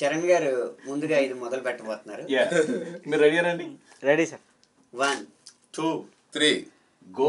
చరణ్ గారు ముందుగా ఇది మొదలు పెట్టబోతున్నారు యా మీరు రెడీ రండి ready sir one two three go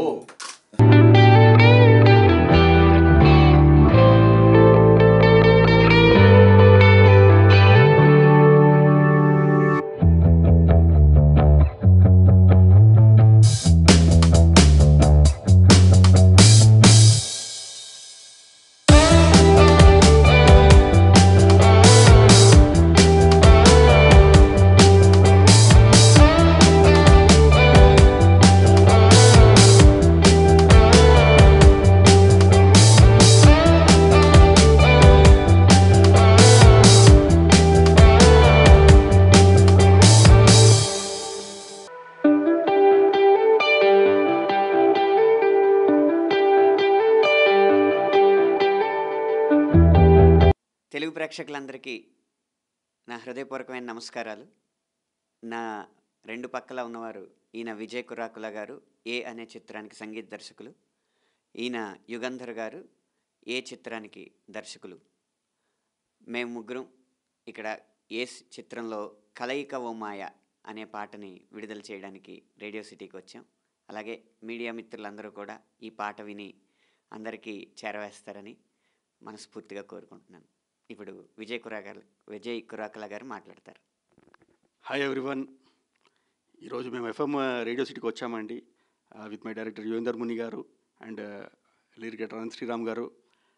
Telugu ప్రేక్షకులందరికీ నా హృదయపూర్వకమైన నమస్కారాలు నా రెండు పక్కల ఉన్నవారు ఈయన విజయ్ కురాకుల గారు ఏ అనే చిత్రానికి సంగీత దర్శకులు ఈయన యుగంధర్ గారు ఏ చిత్రానికి దర్శకులు మేము ముగ్గురం ఇక్కడ ఏ స్- చిత్రంలో కలయిక ఓ మాయ అనే పాటని విడుదల చేయడానికి రేడియో సిటీకి వచ్చాం అలాగే మీడియా మిత్రులందరూ కూడా ఈ పాట విని అందరికీ చేరవేస్తారని మనస్ఫూర్తిగా కోరుకుంటున్నాను ఇప్పుడు విజయ్ కురాకల విజయ్ కురాకల గారు మాట్లాడతారు హాయ్ ఎవ్రీవన్ ఈరోజు మేము ఎఫ్ఎం రేడియో సిటీకి వచ్చామండి with my director Yuvender Muni గారు అండ్ లిరికేటర్ అనంత్ శ్రీరామ్ గారు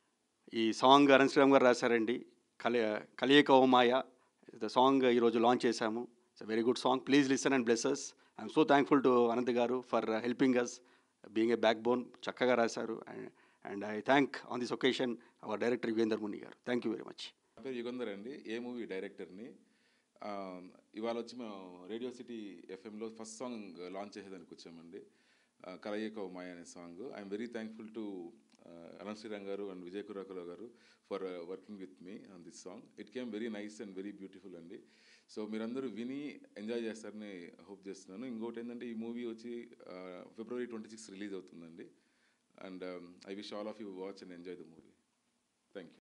ఈ సాంగ్ అనంత్ శ్రీరామ్ గారు రాశారండి కలి కలియక ఓ మాయ ద సాంగ్ ఈరోజు లాంచ్ చేశాము it's very good song please listen and blesses I'm so thankful to Anant గారు for helping us being a backbone చక్కగా రాశారు and I thank on this occasion our director Yuvender Muni గారు థ్యాంక్ యూ వెరీ మచ్ నా పేరు యుగంధర్ అండి ఏ movie డైరెక్టర్ని ఆ, ఇవాళ వచ్చి మేము రేడియో సిటీ ఎఫ్ఎంలో ఫస్ట్ సాంగ్ లాంచ్ చేసేదానికి వచ్చామండి ఆ, కలయిక ఓ మాయ అనే song I'm very thankful to Anant Sriram గారు అండ్ విజయ్ కురాకుల గారు for working with me on this song it came very nice and very beautiful అండి సో మీరందరూ విని ఎంజాయ్ చేస్తారని హోప్ చేస్తున్నాను ఇంకోటి ఏంటంటే ఈ మూవీ వచ్చి ఫిబ్రవరి ట్వంటీ సిక్స్ రిలీజ్ అవుతుందండి and I wish all of you watch and enjoy the movie thank you